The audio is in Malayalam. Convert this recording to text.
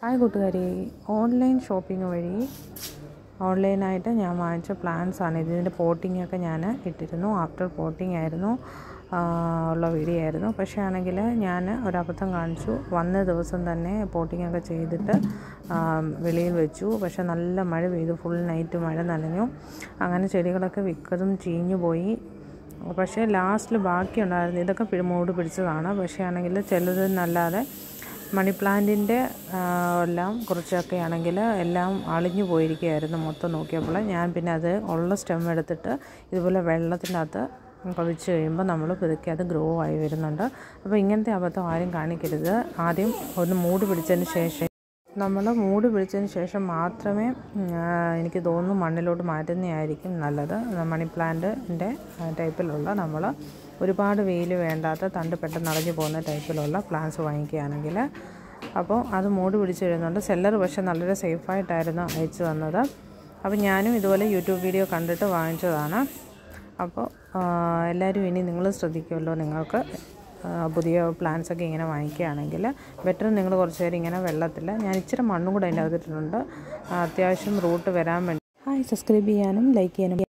ഹായ് കൂട്ടുകാരി ഓൺലൈൻ ഷോപ്പിംഗ് വഴി ഓൺലൈനായിട്ട് ഞാൻ വാങ്ങിച്ച പ്ലാൻസ് ആണ് ഇത് ഇതിൻ്റെ പോട്ടിംഗ് ഒക്കെ ഞാൻ ഇട്ടിരുന്നു ആഫ്റ്റർ പോട്ടിംഗ് ആയിരുന്നു ആ, ഉള്ള വീഡിയോ ആയിരുന്നു പക്ഷേ ആണെങ്കിൽ ഞാൻ ഒരബദ്ധം കാണിച്ചു വന്ന ദിവസം തന്നെ പോട്ടിംഗ് ഒക്കെ ചെയ്തിട്ട് ആ, വെളിയിൽ വെച്ചു പക്ഷേ നല്ല മഴ പെയ്തു ഫുൾ നൈറ്റ് മഴ നനഞ്ഞു അങ്ങനെ ചെടികളൊക്കെ വിക്കതും ചീഞ്ഞു പോയി പക്ഷേ ലാസ്റ്റിൽ ബാക്കിയുണ്ടായിരുന്നു ഇതൊക്കെ പി- മൂട് പിടിച്ചതാണ് പക്ഷേ ആണെങ്കിൽ ചിലതെന്നല്ലാതെ മണി പ്ലാന്റിൻ്റെ എല്ലാം കുറച്ചൊക്കെ ആണെങ്കിൽ എല്ലാം അളിഞ്ഞു പോയിരിക്കുകയായിരുന്നു മൊത്തം നോക്കിയപ്പോൾ ഞാൻ പിന്നെ അത് ഉള്ള സ്റ്റെം എടുത്തിട്ട് ഇതുപോലെ വെള്ളത്തിനകത്ത് പതിച്ച് കഴിയുമ്പോൾ നമ്മൾ പതുക്കെ അത് ഗ്രോ ആയി വരുന്നുണ്ട് അപ്പോൾ ഇങ്ങനത്തെ അബദ്ധം ആരും കാണിക്കരുത് ആദ്യം ഒന്ന് മൂട് പിടിച്ചതിന് ശേഷം നമ്മൾ മൂട് പിടിച്ചതിന് ശേഷം മാത്രമേ ഉം, ആ, എനിക്ക് തോന്നുന്നു മണ്ണിലോട്ട് മാറ്റുന്നതായിരിക്കും നല്ലത് മണി പ്ലാന്റിൻ്റെ ടൈപ്പിലുള്ള നമ്മൾ ഒരുപാട് വെയിൽ വേണ്ടാത്ത തണ്ട് പെട്ടെന്ന് അടഞ്ഞു പോകുന്ന ടൈപ്പിലുള്ള പ്ലാന്റ്സ് വാങ്ങിക്കുകയാണെങ്കിൽ അപ്പോൾ അത് മൂട് പിടിച്ച് വരുന്നുണ്ട് സെല്ലർ പക്ഷേ വളരെ സേഫായിട്ടായിരുന്നു അയച്ചു തന്നത് അപ്പോൾ ഞാനും ഇതുപോലെ യൂട്യൂബ് വീഡിയോ കണ്ടിട്ട് വാങ്ങിച്ചതാണ് അപ്പോൾ ആ, എല്ലാവരും ഇനി നിങ്ങൾ ശ്രദ്ധിക്കുമല്ലോ നിങ്ങൾക്ക് ആ, പുതിയ പ്ലാന്റ്സ് ഒക്കെ ഇങ്ങനെ വാങ്ങിക്കുകയാണെങ്കിൽ ബെറ്റർ നിങ്ങൾ കുറച്ച് നേരം ഇങ്ങനെ വെള്ളത്തിൽ ഞാൻ ഇച്ചിരി മണ്ണും കൂടെ അതിൻ്റെ അകത്തിട്ടുണ്ട് അത്യാവശ്യം റൂട്ട് വരാൻ വേണ്ടി ഹായ് സബ്സ്ക്രൈബ് ചെയ്യാനും ലൈക്ക് ചെയ്യാനും